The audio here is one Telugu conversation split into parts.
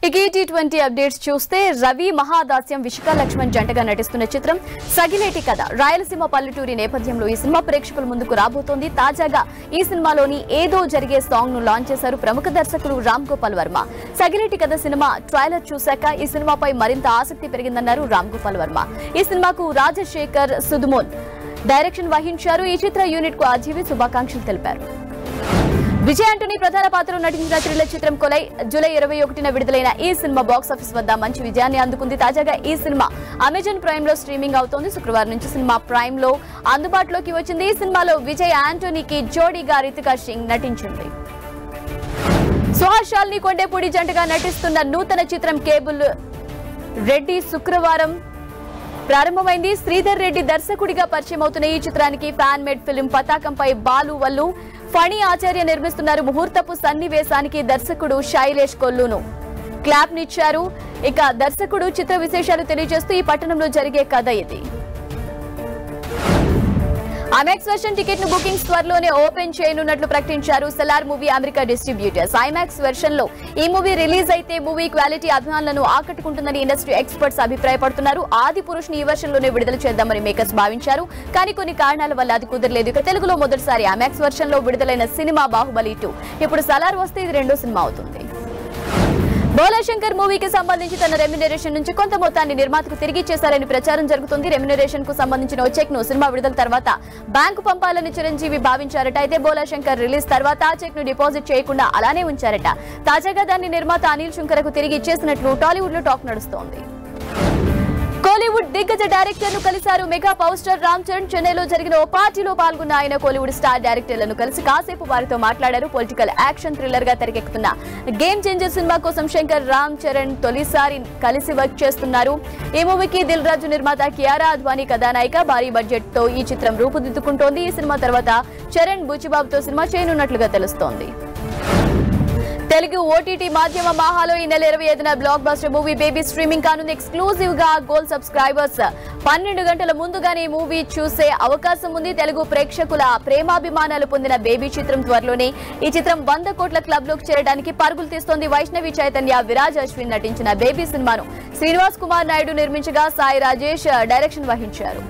ఇక టీ ట్వంటీ అప్డేట్స్ చూస్తే రవి మహాదాస్యం విశిక లక్ష్మణ్ జంటగా నటిస్తున్న చిత్రం సగిలేటి కథ రాయలసీమ పల్లెటూరి నేపథ్యంలో ఈ సినిమా ప్రేక్షకుల ముందుకు రాబోతోంది తాజాగా ఈ సినిమాలోని ఏదో జరిగే సాంగ్ ను లాంచ్ చేశారు ప్రముఖ దర్శకుడు రామ్ గోపాల్ వర్మ సగిలేటి కథ సినిమా ట్రైలర్ చూశాక ఈ సినిమాపై మరింత ఆసక్తి పెరిగిందన్నారు రామ్ గోపాల్ వర్మ ఈ సినిమాకు రాజశేఖర్ సుదుమోన్ డైరెక్షన్ వహించారు ఈ చిత్ర యూనిట్ కు ఆజీవి శుభాకాంక్షలు తెలిపారు విజయ్ ఆంటోనీ ప్రధాన పాత్రలో నటించిన థ్రిల్లర్ చిత్రం కొలై జూలై ఇరవై ఒకటిన విడుదలైన ఈ సినిమా బాక్స్ ఆఫీస్ వద్ద మంచి విజయాన్ని అందుకుంది తాజాగా ఈ సినిమా అమెజాన్ ప్రైమ్ లో స్ట్రీమింగ్ అవుతోంది శుక్రవారం నుంచి సినిమా ప్రైమ్ లో అందుబాటులోకి వచ్చింది ఈ సినిమాలో విజయ్ ఆంటోనీకి జోడీగా రితికా సింగ్ నటించింది సుహాస్ షాల్ని కొండేపూడి జంటగా నటిస్తున్న నూతన చిత్రం కేబుల్ రెడ్డి శుక్రవారం ప్రారంభమైంది శ్రీధర్ రెడ్డి దర్శకుడిగా పరిచయం అవుతున్న ఈ చిత్రానికి ఫ్యాన్ మేడ్ ఫిల్మ్ పతాకంపై బాలు వల్లు ఫణి ఆచార్య నిర్మిస్తున్నారు ముహూర్తపు సన్నివేశానికి దర్శకుడు శైలేష్ కొల్లును క్లాప్ నిచ్చారు ఇక దర్శకుడు చిత్ర విశేషాలు తెలియజేస్తూ ఈ పట్టణంలో జరిగే కథ ఇది ఐమాక్స్ వెర్షన్ టికెట్ ను బుకింగ్స్ త్వరలోనే ఓపెన్ చేయనున్నట్లు ప్రకటించారు Salaar movie America distributors IMAX version లో ఈ మూవీ రిలీజ్ అయితే మూవీ క్వాలిటీ అభిమానులను ఆకట్టుకుంటుందని ఇండస్ట్రీ ఎక్స్పర్ట్స్ అభిప్రాయపడుతున్నారు ఆది పురుష్ ని ఈ వెర్షన్ లోనే విడుదల చేద్దామని మేకర్స్ భావించారు కానీ కొన్ని కారణాల వల్ల అది కుదరలేదు ఇక తెలుగులో మొదటిసారి ఐమాక్స్ వెర్షన్ లో విడుదలైన సినిమా బాహుబలి టూ ఇప్పుడు సలార్ వస్తే ఇది రెండో సినిమా అవుతుంది బోలాశంకర్ మూవీకి సంబంధించి తన రెమ్యునరేషన్ నుంచి కొంత మొత్తాన్ని నిర్మాతకు తిరిగి ఇచ్చేశారని ప్రచారం జరుగుతుంది రెమ్యునరేషన్ కు సంబంధించిన ఓ చెక్ ను సినిమా విడుదల తర్వాత బ్యాంకు పంపాలని చిరంజీవి భావించారట అయితే బోలాశంకర్ రిలీజ్ తర్వాత ఆ చెక్ ను డిపాజిట్ చేయకుండా అలానే ఉంచారట తాజాగా దాన్ని నిర్మాత అనిల్ శంకర్కు తిరిగి ఇచ్చేసినట్లు టాలీవుడ్ లో టాక్ నడుస్తోంది కోలీవుడ్ దిగ్గజ డైరెక్టర్ ను కలిశారు mega power star Ram Charan చెన్నైలో జరిగిన ఓ పార్టీలో పాల్గొన్న ఆయన కోలీవుడ్ స్టార్ డైరెక్టర్లను కలిసి కాసేపు వారితో మాట్లాడారు పొలిటికల్ యాక్షన్ థ్రిల్లర్ గా తెరకెక్కుతున్న గేమ్ చేంజర్ సినిమా కోసం శంకర్ రామ్ చరణ్ తొలిసారి కలిసి వర్క్ చేస్తున్నారు ఈ మూవీకి దిల్ రాజు నిర్మాత కియారా అద్వానీ కథానాయిక భారీ బడ్జెట్ తో ఈ చిత్రం రూపుదిద్దుకుంటోంది ఈ సినిమా తర్వాత చరణ్ బుచ్చిబాబుతో సినిమా చేయనున్నట్లుగా తెలుస్తోంది తెలుగు ఓటీటీ మాధ్యమ మాహాలో ఈ నెల ఇరవై ఐదున blockbuster movie Baby streaming కానుంది ఎక్స్క్లూజివ్ గా గోల్ సబ్స్క్రైబర్స్ పన్నెండు గంటల ముందుగానే ఈ మూవీ చూసే అవకాశం ఉంది తెలుగు ప్రేక్షకుల ప్రేమాభిమానాలు పొందిన బేబీ చిత్రం త్వరలోనే ఈ చిత్రం వంద కోట్ల క్లబ్ లోకి చేరడానికి పరుగులు తీస్తోంది వైష్ణవి చైతన్య విరాజ్ అశ్విన్ నటించిన బేబీ సినిమాను శ్రీనివాస్ కుమార్ నాయుడు నిర్మించగా సాయి రాజేష్ డైరెక్షన్ వహించారు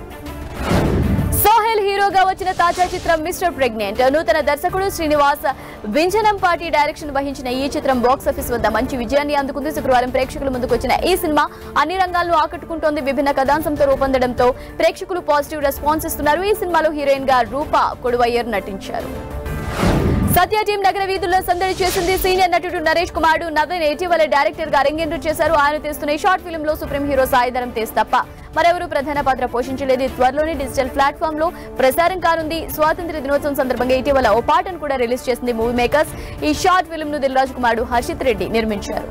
సోహెల్ హీరోగా వచ్చిన తాజా చిత్రం మిస్టర్ ప్రెగ్నెంట్ నూతన దర్శకుడు శ్రీనివాస్ వింజనంపాటి డైరెక్షన్ వహించిన ఈ చిత్రం బాక్స్ ఆఫీస్ వద్ద మంచి విజయాన్ని అందుకుంది శుక్రవారం ప్రేక్షకుల ముందుకు వచ్చిన ఈ సినిమా అన్ని రంగాల్లో ఆకట్టుకుంటోంది విభిన్న కథాంశంతో రూపొందడంతో ప్రేక్షకులు పాజిటివ్ రెస్పాన్స్ ఇస్తున్నారు ఈ సినిమాలో హీరోయిన్ గా రూపా కొడువయ్యర్ నటించారు సత్య టీం నగర వీధుల్లో సందడి చేసింది సీనియర్ నటుడు నరేష్ కుమార్ నవీన్ ఇటీవల డైరెక్టర్ గా అరంగేంద్రం చేశారు ఆయన తీస్తున్న ఈ షార్ట్ ఫిల్మ్ లో సుప్రీం హీరో సాయిధరం తేజ్ తప్ప మరెవరూ ప్రధాన పాత్ర పోషించలేదు ఇది త్వరలోనే డిజిటల్ ప్లాట్ఫామ్ లో ప్రసారం కానుంది స్వాతంత్ర దినోత్సవం సందర్భంగా ఇటీవల ఓ పాటను కూడా రిలీజ్ చేసింది మూవీ మేకర్స్ ఈ షార్ట్ ఫిల్మ్ ను దిల్ రాజు కుమార్ హర్షిత్ రెడ్డి నిర్మించారు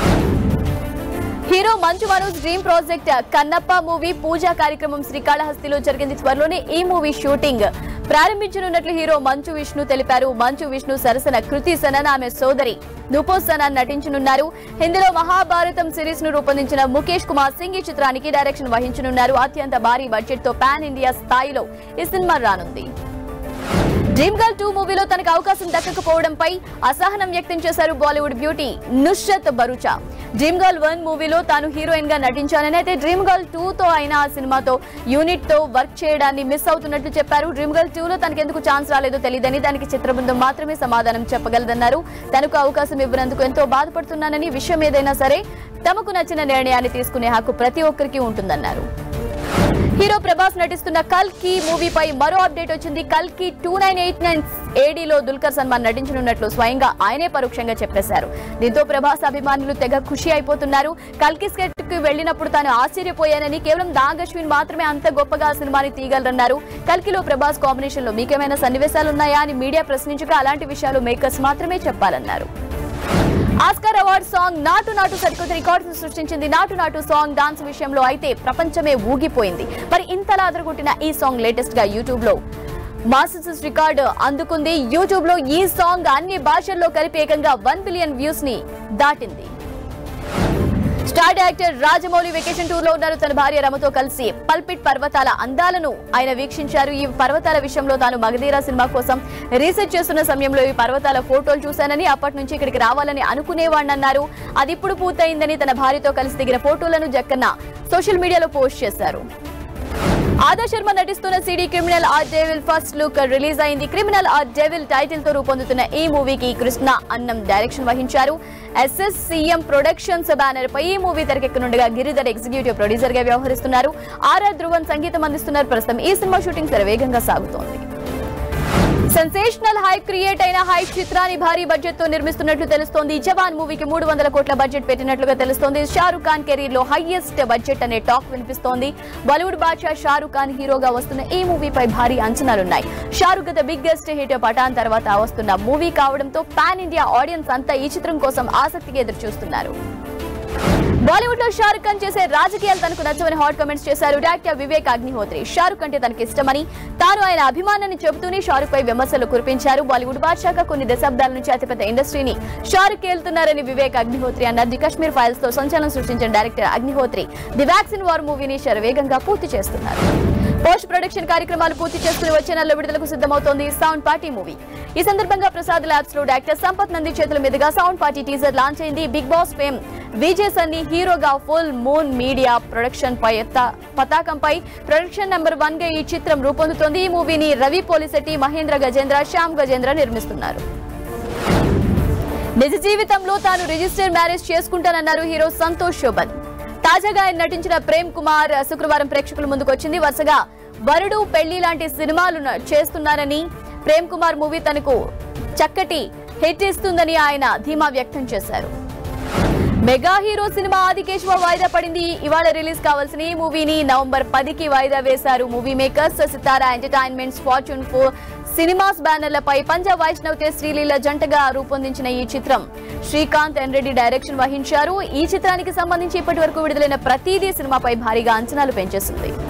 hero Manchu Manoj dream project Kannappa movie పూజా కార్యక్రమం శ్రీకాళహస్తిలో జరిగింది త్వరలోనే ఈ మూవీ షూటింగ్ ప్రారంభించనున్నట్లు హీరో మంచు విష్ణు తెలిపారు మంచు విష్ణు సరసన కృతి సనన్ ఆమె సోదరి నుపో సనన్ నటించనున్నారు హిందీలో మహాభారతం సిరీస్ ను రూపొందించిన ముఖేష్ కుమార్ సింగ్ ఈ చిత్రానికి డైరెక్షన్ వహించనున్నారు అత్యంత భారీ బడ్జెట్ తో పాన్ ఇండియా స్థాయిలో ఈ సినిమా రానుంది డ్రీమ్ గర్ల్ టూ మూవీలో తనకు అవకాశం దక్కకపోవడంపై అసహనం వ్యక్తం చేశారు Bollywood beauty Nushrat Bharucha dream girl one మూవీలో తాను హీరోయిన్ గా నటించానని అయితే డ్రీమ్ గర్ల్ టూ తో అయినా ఆ సినిమాతో యూనిట్ తో వర్క్ చేయడాన్ని మిస్ అవుతున్నట్లు చెప్పారు డ్రీమ్ గర్ల్ టూ లో తనకు ఎందుకు ఛాన్స్ రాలేదో తెలియదని దానికి చిత్రబృందం మాత్రమే సమాధానం చెప్పగలదన్నారు తనకు అవకాశం ఇవ్వనందుకు ఎంతో బాధపడుతున్నానని విషయం ఏదైనా సరే తమకు నచ్చిన నిర్ణయాన్ని తీసుకునే హక్కు ప్రతి ఒక్కరికి ఉంటుందన్నారు హీరో ప్రభాస్ నటిస్తున్న కల్కి మూవీపై మరో అప్డేట్ వచ్చింది కల్కి టూ నైన్ ఎయిట్ నైన్ ఏడీలో దుల్కర్ సల్మాన్ నటించనున్నట్లు స్వయంగా ఆయనే పరోక్షంగా చెప్పేశారు దీంతో ప్రభాస్ అభిమానులు తెగ ఖుషి అయిపోతున్నారు కల్కి స్కెట్ కి వెళ్ళినప్పుడు తాను ఆశ్చర్యపోయానని కేవలం దాగ్ అశ్విన్ మాత్రమే అంత గొప్పగా ఆ సినిమాని తీయగలరన్నారు కల్కిలో ప్రభాస్ కాంబినేషన్ లో మీకేమైనా సన్నివేశాలు ఉన్నాయా అని మీడియా ప్రశ్నించగా అలాంటి విషయాలు మేకర్స్ మాత్రమే చెప్పాలన్నారు ఆస్కార్ అవార్డ్ సాంగ్ నాటు నాటు సరికొత్త రికార్డ్స్ సృష్టించింది నాటు నాటు సాంగ్ డాన్స్ విషయంలో అయితే ప్రపంచమే ఊగిపోయింది మరి ఇంతలా అదరగొట్టిన ఈ సాంగ్ లేటెస్ట్ గా యూట్యూబ్ లో మాస్టర్స్ రికార్డ్ అందుకుంది యూట్యూబ్ లో ఈ సాంగ్ అన్ని భాషల్లో కలిపి ఏకంగా వన్ బిలియన్ వ్యూస్ ని దాటింది star actor Rajamouli vacation tour లో ఉన్నారు తన భార్య రమతో కలిసి పల్పిట్ పర్వతాల అందాలను ఆయన వీక్షించారు ఈ పర్వతాల విషయంలో తాను మగధీరా సినిమా కోసం రీసెర్చ్ చేస్తున్న సమయంలో ఈ పర్వతాల ఫోటోలు చూశానని అప్పటి నుంచి ఇక్కడికి రావాలని అనుకునేవాడినన్నారు అది ఇప్పుడు పూర్తయిందని తన భార్యతో కలిసి దిగిన ఫోటోలను జక్కన్న సోషల్ మీడియాలో పోస్ట్ చేశారు ఆదా శర్మ నటిస్తున్న CD criminal or devil first look release అయింది క్రిమినల్ ఆర్ డెవిల్ టైటిల్ తో రూపొందుతున్న ఈ మూవీకి కృష్ణ అన్నం డైరెక్షన్ వహించారు ఎస్ఎస్ సీఎం ప్రొడక్షన్స్ బ్యానర్ పై ఈ మూవీ తెరకెక్కనుండగా గిరిధర్ ఎగ్జిక్యూటివ్ ప్రొడ్యూసర్ గా వ్యవహరిస్తున్నారు ఆర్ఆర్ ధ్రువన్ సంగీతం అందిస్తున్నారు ప్రస్తుతం ఈ సినిమా షూటింగ్ శరవేగంగా సాగుతోంది సెన్సేషనల్ హైప్ క్రియేట్ అయిన హైప్ చిత్రాన్ని భారీ బడ్జెట్ తో నిర్మిస్తున్నట్లు తెలుస్తోంది జవాన్ మూవీకి మూడు వందల కోట్ల బడ్జెట్ పెట్టినట్లుగా తెలుస్తోంది షారుఖ్ ఖాన్ కెరీర్ లో హైయెస్ట్ బడ్జెట్ అనే టాక్ వినిపిస్తోంది బాలీవుడ్ బాద్షా షారుఖ్ ఖాన్ హీరోగా వస్తున్న ఈ మూవీపై భారీ అంచనాలున్నాయి షారుఖ్ గత బిగ్గెస్ట్ హిట్ పఠాన్ తర్వాత వస్తున్న మూవీ కావడంతో పాన్ ఇండియా ఆడియన్స్ అంతా ఈ చిత్రం కోసం ఆసక్తిగా ఎదురు చూస్తున్నారు బాలీవుడ్ లో షారుఖ్ ఖాన్ చేసే రాజకీయాలు తనకు నచ్చవని హాట్ కామెంట్స్ చేశారు డైరెక్టర్ వివేక్ అగ్నిహోత్రి షారుఖ్ అంటే తనకి ఇష్టమని తాను ఆయన అభిమానాన్ని చెబుతూనే షారుఖ్ పై విమర్శలు కురిపించారు బాలీవుడ్ బాద్షాగా కొన్ని దశాబ్దాల నుంచి అతిపెద్ద ఇండస్ట్రీని షారుఖ్ ఏలుతున్నారని వివేక్ అగ్నిహోత్రి అన్నారు ది కశ్మీర్ ఫైల్స్ తో సంచలనం సృష్టించిన director Agnihotri the vaccine war మూవీని శరవేగంగా పూర్తి చేస్తున్నారు పోస్ట్ ప్రొడక్షన్ కార్యక్రమాలు పూర్తి చేసుకుని వచ్చే నెలలో విడుదలకు సిద్ధమవుతోంది సౌండ్ పార్టీ మూవీ ఈ సందర్భంగా ప్రసాద్ ల్యాబ్స్ లో డైరెక్టర్ సంపత్ నంది చేతుల మీదుగా సౌండ్ పార్టీ టీజర్ లాంచ్ అయింది big boss fame Vijay Sunny హీరోగా ఫుల్ మూన్ మీడియా ప్రొడక్షన్ పై ఎత్త- పతాకంపై ప్రొడక్షన్ నెంబర్ వన్ గా ఈ చిత్రం రూపొందుతోంది ఈ మూవీని రవి పోలిశెట్టి మహేంద్ర గజేంద్ర శ్యామ్ గజేంద్ర నిర్మిస్తున్నారు నిజ జీవితంలో తాను రిజిస్టర్ మ్యారేజ్ చేసుకుంటానన్నారు హీరో సంతోష్ శోభన్ తాజాగా ఆయన నటించిన ప్రేమ్ కుమార్ శుక్రవారం ప్రేక్షకుల ముందుకు వచ్చింది వరుసగా వరుడు పెళ్లి లాంటి సినిమాలు న- చేస్తున్నారని ప్రేమ్ కుమార్ మూవీ తనకు చక్కటి హిట్ ఇస్తుందని ఆయన ధీమా వ్యక్తం చేశారు మెగా హీరో సినిమా ఆదికేశవ వాయిదా పడింది ఇవాళ రిలీజ్ కావాల్సిన ఈ మూవీని నవంబర్ పదికి వాయిదా వేశారు movie makers Sithara entertainments fortune four cinemas బ్యానర్లపై పంజాబ్ వైష్ణవ్ తే శ్రీలీల జంటగా రూపొందించిన ఈ చిత్రం శ్రీకాంత్ ఎన్ రెడ్డి డైరెక్షన్ వహించారు ఈ చిత్రానికి సంబంధించి ఇప్పటి వరకు విడుదలైన ప్రతిదీ సినిమాపై భారీగా అంచనాలు పెంచేస్తుంది